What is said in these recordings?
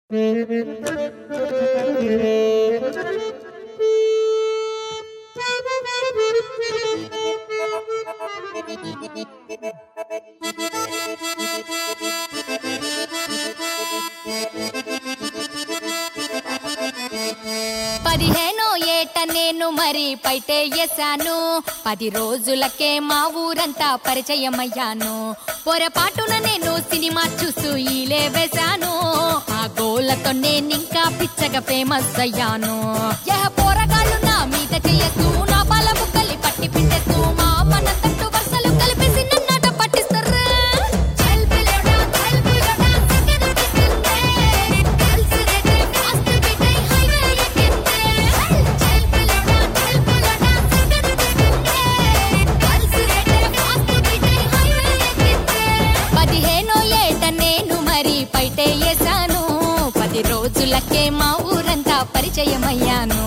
పదిహేనో ఏట నేను మరి పైటే వేసాను పది రోజులకే మా ఊరంతా పరిచయమయ్యాను పొరపాటున నేను సినిమా చూస్తూ ఈలే వేశాను ఆ గోలతో నేనింకా పిచ్చగా ఫేమస్ అయ్యాను యహ పోరగాళ్ళు నా మీద చెయ్యస్తూ నా పాల బుక్కలి పట్టి పిండేస్తూ మా అమ్మన తట్టు వరుసలు కలిపేసి నన్నాట పట్టిస్తారు చల్ పిల్లడా, చల్ పిల్లడా, సిగ్గను పిస్తుందే. కలిసి రెడ్డి fast beat అయి highway ఎక్కిందే. చల్ పిల్లడా, చల్ పిల్లడా, సిగ్గను పిస్తుందే. కలిసి రెడ్డి fast beat అయి highway ఎక్కిందే. పదిహేనో ఏట నేను మరి పైటే వేసాను పది రోజులకే మా ఊరంతా పరిచయమయ్యాను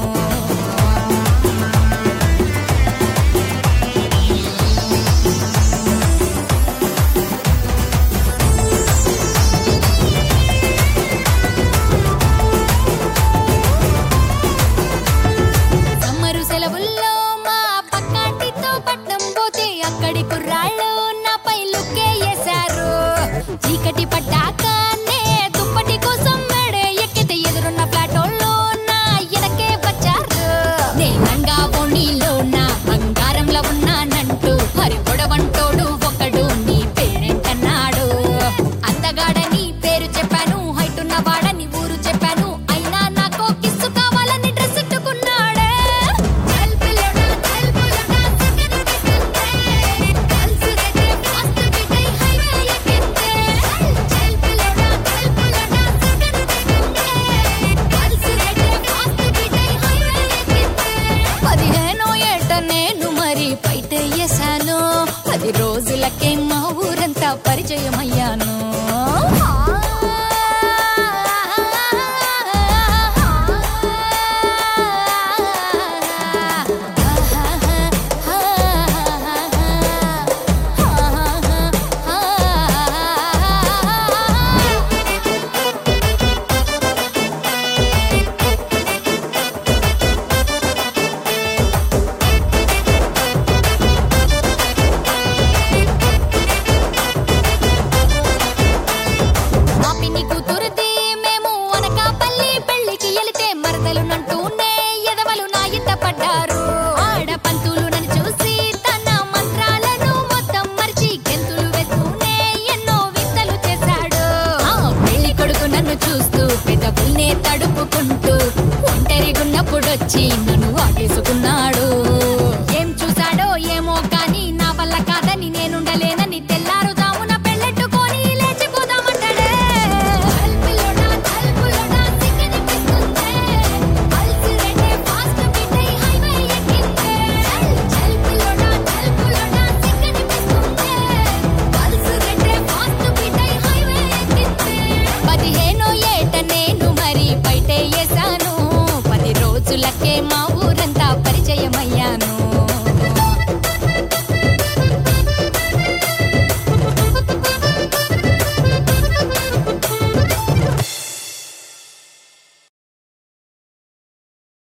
సమ్మరు సెలవుల్లో మా పక్కాటితో పట్నం పోతే అక్కడి కుర్రాళ్ళు నాపై లుక్కే వేశారు చీకటి పడ్డాకనే దుప్పటి కోసం మెడే ఎక్కితే ఎదురున్న ఫ్లాటోళ్ళు నా ఎనకే వచ్చారు నేనంగా ఓణీలో నా బంగారంలో ఉన్నానంటూ హరి పొడవంటోడు ఒకడు నీ పేరేంటన్నాడు అందగాడని పేరు చెప్పాను హైట్ ఉన్న వాడని ఊరు చెప్పాను అయినా నాకు కిస్సు కావాలని డ్రెస్ ఇట్టుకున్నాడే చల్ పిల్లడా చల్ పిల్లడా సిగ్గను పిస్తుందే కలిసి రెడ్డి ఫాస్ట్ బీట్ అయి హైవే ఎక్కిందే చల్ పిల్లడా చల్ పిల్లడా సిగ్గను పిస్తుందే కలిసి రెడ్డి ఫాస్ట్ బీట్ అయి హైవే ఎక్కిందే పదిహేనో ఏట నేను మరి బయట వేసాను పది రోజులకే మా ఊరంతా పరిచయం అయ్యాను మా పిన్ని కూతురుది మేము అనకాపల్లి పెళ్లికి వెళితే మరదలు నంటూనే ఎదవలు నా ఇంట పడ్డారు ఆడ పంతులు నన్ను చూసి తన మంత్రాలను మొత్తం మరిచి గెంతులు వేస్తూనే ఎన్నో వింతలు చేశాడు ఆ పెళ్లి కొడుకు నన్ను చూస్తూ పెదవుల్నే తడుపుకుంటూ ఒంటరిగున్నప్పుడొచ్చి